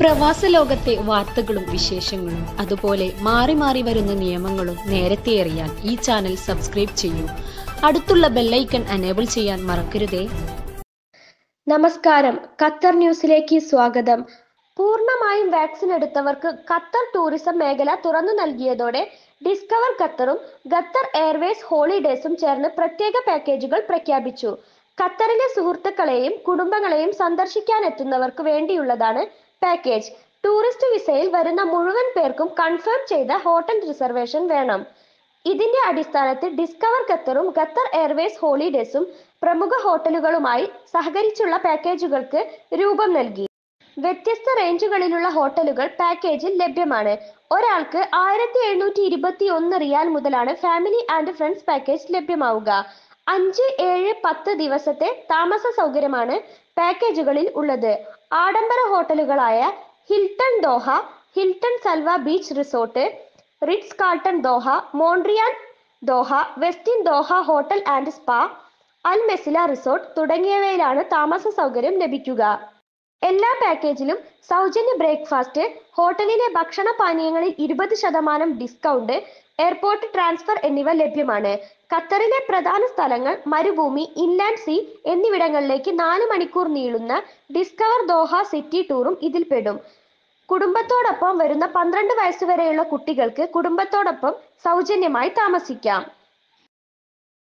പ്രവാസ ലോകത്തെ വാർത്തകളും വിശേഷങ്ങളും അതുപോലെ മാറി മാറി വരുന്ന നിയമങ്ങളും നേരത്തെ അറിയാൻ ഈ ചാനൽ സബ്സ്ക്രൈബ് ചെയ്യൂ അടുത്തുള്ള ബെല്ലൈക്കൺ അനേബിൾ ചെയ്യാൻ മറക്കരുതേ നമസ്കാരം ഖത്തർ ന്യൂസിലേക്ക് സ്വാഗതം പൂർണ്ണമായും വാക്സിൻ എടുത്തവർക്ക് ഖത്തർ ടൂറിസം മേഖല തുറന്നു നൽകിയതോടെ ഡിസ്കവർ ഖത്തറും ഖത്തർ എയർവേസ് ഹോളിഡേസും ചേർന്ന് പ്രത്യേക പാക്കേജുകൾ പ്രഖ്യാപിച്ചു ഖത്തറിലെ സുഹൃത്തുക്കളെയും കുടുംബങ്ങളെയും സന്ദർശിക്കാനെത്തുന്നവർക്ക് വേണ്ടിയുള്ളതാണ് പാക്കേജ് ടൂറിസ്റ്റ് വിസയിൽ വരുന്ന മുഴുവൻ പേർക്കും കൺഫേം ചെയ്ത ഹോട്ടൽ റിസർവേഷൻ വേണം ഇതിന്റെ അടിസ്ഥാനത്തിൽ ഡിസ്കവർ ഖത്തറും ഖത്തർ എയർവേസ് ഹോളിഡേസും പ്രമുഖ ഹോട്ടലുകളുമായി സഹകരിച്ചുള്ള പാക്കേജുകൾക്ക് രൂപം നൽകി വ്യത്യസ്ത റേഞ്ചുകളിലുള്ള ഹോട്ടലുകൾ പാക്കേജിൽ ലഭ്യമാണ് ഒരാൾക്ക് ആയിരത്തി എഴുന്നൂറ്റി ഇരുപത്തി ഒന്ന് റിയാൽ മുതലാണ് ഫാമിലി ആൻഡ് ഫ്രണ്ട്സ് പാക്കേജ് ലഭ്യമാവുക അഞ്ച് ഏഴ് പത്ത് ദിവസത്തെ താമസ സൗകര്യമാണ് പാക്കേജുകളിൽ ഉള്ളത് ആഡംബര ഹോട്ടലുകളായ Hilton Doha Hilton Salwa Beach Resort Ritz Carlton Doha Mondrian Doha Westin Doha Hotel and Spa Al Messila Resort തുടങ്ങിയവയിലാണ് താമസ സൗകര്യം ലഭിക്കുക എല്ലാ പാക്കേജിലും സൗജന്യ ബ്രേക്ക്ഫാസ്റ്റ് ഹോട്ടലിലെ ഭക്ഷണ പാനീയങ്ങളിൽ ഇരുപത് ശതമാനം ഡിസ്കൗണ്ട് എയർപോർട്ട് ട്രാൻസ്ഫർ എന്നിവ ലഭ്യമാണ് ഖത്തറിലെ പ്രധാന സ്ഥലങ്ങൾ മരുഭൂമി ഇൻലാൻഡ് സീ എന്നിവിടങ്ങളിലേക്ക് നാല് മണിക്കൂർ നീളുന്ന ഡിസ്കവർ ദോഹ സിറ്റി ടൂറും ഇതിൽപ്പെടും കുടുംബത്തോടൊപ്പം വരുന്ന പന്ത്രണ്ട് വയസ്സുവരെയുള്ള കുട്ടികൾക്ക് കുടുംബത്തോടൊപ്പം സൗജന്യമായി താമസിക്കാം